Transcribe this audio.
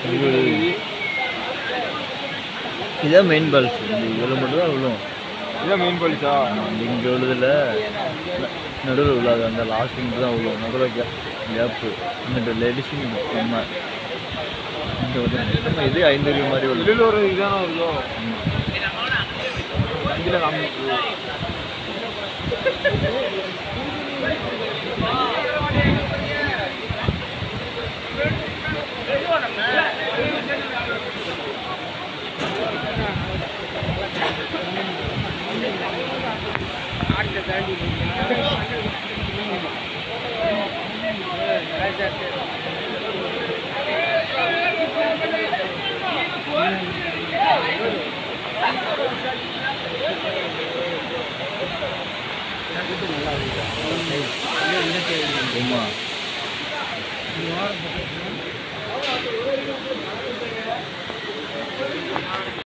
இதான் main balls இந்த இதில் மட்டும் தான் விழும் இதான் மெயின் போலீஸா இங்கே விழுதில் நடுவில் விழாது அந்த லாஸ்ட் இங்கே தான் விழுவும் நடுவில் கேப்பு இந்த லேடிஸும் நம்ம இங்கே வந்து நம்ம இது ஐந்தறிவு மாதிரி விழுது வெளியில் ஒரு இதான வருதோ இதில் காமி ஆமாம்